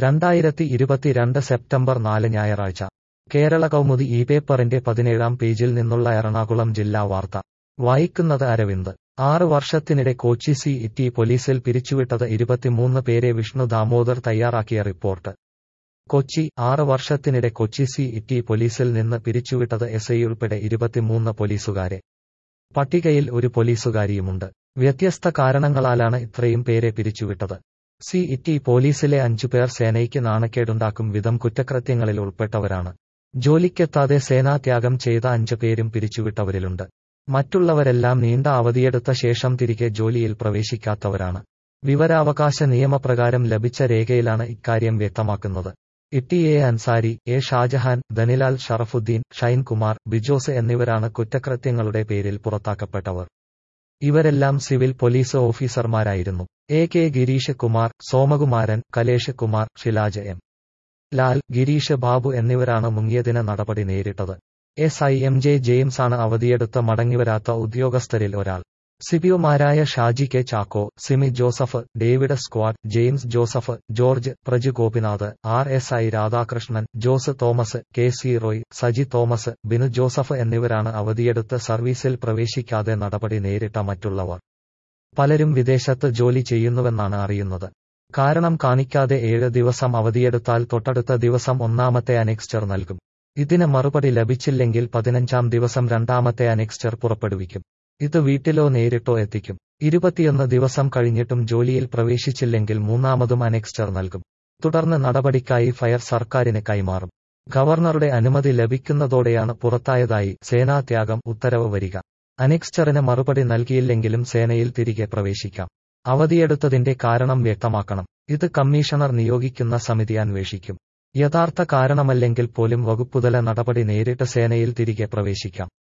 രണ്ടായിരത്തി ഇരുപത്തിരണ്ട് സെപ്റ്റംബർ നാല് ഞായറാഴ്ച കേരള കൗമുദി ഈ പേപ്പറിന്റെ പതിനേഴാം പേജിൽ നിന്നുള്ള എറണാകുളം ജില്ലാ വാർത്ത വായിക്കുന്നത് അരവിന്ദ് ആറ് വർഷത്തിനിടെ കൊച്ചി സി ഇറ്റി പോലീസിൽ പിരിച്ചുവിട്ടത് ഇരുപത്തിമൂന്ന് പേരെ വിഷ്ണു ദാമോദർ തയ്യാറാക്കിയ റിപ്പോർട്ട് കൊച്ചി ആറ് വർഷത്തിനിടെ കൊച്ചി സി ഇറ്റി പോലീസിൽ നിന്ന് പിരിച്ചുവിട്ടത് എസ് ഐ ഉൾപ്പെടെ ഇരുപത്തിമൂന്ന് പോലീസുകാരെ പട്ടികയിൽ ഒരു പോലീസുകാരിയുമുണ്ട് വ്യത്യസ്ത കാരണങ്ങളാലാണ് ഇത്രയും പേരെ പിരിച്ചുവിട്ടത് സി ഇറ്റി പോലീസിലെ അഞ്ചുപേർ സേനയ്ക്ക് നാണക്കേടുണ്ടാക്കും വിധം കുറ്റകൃത്യങ്ങളിൽ ഉൾപ്പെട്ടവരാണ് ജോലിക്കെത്താതെ സേനാത്യാഗം ചെയ്ത അഞ്ച് പേരും പിരിച്ചുവിട്ടവരിലുണ്ട് മറ്റുള്ളവരെല്ലാം നീണ്ട അവധിയെടുത്ത ശേഷം തിരികെ ജോലിയിൽ പ്രവേശിക്കാത്തവരാണ് വിവരാവകാശ നിയമപ്രകാരം ലഭിച്ച രേഖയിലാണ് ഇക്കാര്യം വ്യക്തമാക്കുന്നത് ഇട്ടി എ അൻസാരി എ ഷാജഹാൻ ധനിലാൽ ഷറഫുദ്ദീൻ ഷൈൻകുമാർ ബിജോസ് എന്നിവരാണ് കുറ്റകൃത്യങ്ങളുടെ പേരിൽ പുറത്താക്കപ്പെട്ടവർ ഇവരെല്ലാം സിവിൽ പോലീസ് ഓഫീസർമാരായിരുന്നു A K Gireesh Kumar Somakumaran Kalesh Kumar Shilaj M Lal Gireesh Babu എന്നിവരാണ് മുങ്ങിയതിന് നടപടി നേരിട്ടത് എസ് ഐ എം ജെ ജെയിംസാണ് അവധിയെടുത്ത് മടങ്ങിവരാത്ത ഉദ്യോഗസ്ഥരിൽ ഒരാൾ സിപിഒമാരായ Shaji K Chacko Simi Joseph David squad James Joseph George Praju Gopinath R S I Radhakrishnan Jose Thomas K C Roy Saji Thomas Binu Joseph എന്നിവരാണ് അവധിയെടുത്ത് സർവീസിൽ പ്രവേശിക്കാതെ നടപടി നേരിട്ട മറ്റുള്ളവർ പലരും വിദേശത്ത് ജോലി ചെയ്യുന്നുവെന്നാണ് അറിയുന്നത് കാരണം കാണിക്കാതെ ഏഴ് ദിവസം അവധിയെടുത്താൽ തൊട്ടടുത്ത ദിവസം ഒന്നാമത്തെ അനെക്സ്റ്റർ നൽകും ഇതിന് മറുപടി ലഭിച്ചില്ലെങ്കിൽ പതിനഞ്ചാം ദിവസം രണ്ടാമത്തെ അനെക്സ്റ്റർ പുറപ്പെടുവിക്കും ഇത് വീട്ടിലോ നേരിട്ടോ എത്തിക്കും ഇരുപത്തിയൊന്ന് ദിവസം കഴിഞ്ഞിട്ടും ജോലിയിൽ പ്രവേശിച്ചില്ലെങ്കിൽ മൂന്നാമതും അനെക്സ്റ്റർ നൽകും തുടർന്ന് നടപടിക്കായി ഫയർ സർക്കാരിന് കൈമാറും ഗവർണറുടെ അനുമതി ലഭിക്കുന്നതോടെയാണ് പുറത്തായതായി സേനാത്യാഗം ഉത്തരവ് വരിക അനെക്സ്റ്ററിന് മറുപടി നൽകിയില്ലെങ്കിലും സേനയിൽ തിരികെ പ്രവേശിക്കാം അവധിയെടുത്തതിന്റെ കാരണം വ്യക്തമാക്കണം ഇത് കമ്മീഷണർ നിയോഗിക്കുന്ന സമിതി അന്വേഷിക്കും യഥാർത്ഥ കാരണമല്ലെങ്കിൽ പോലും വകുപ്പുതല നടപടി നേരിട്ട് സേനയിൽ തിരികെ പ്രവേശിക്കാം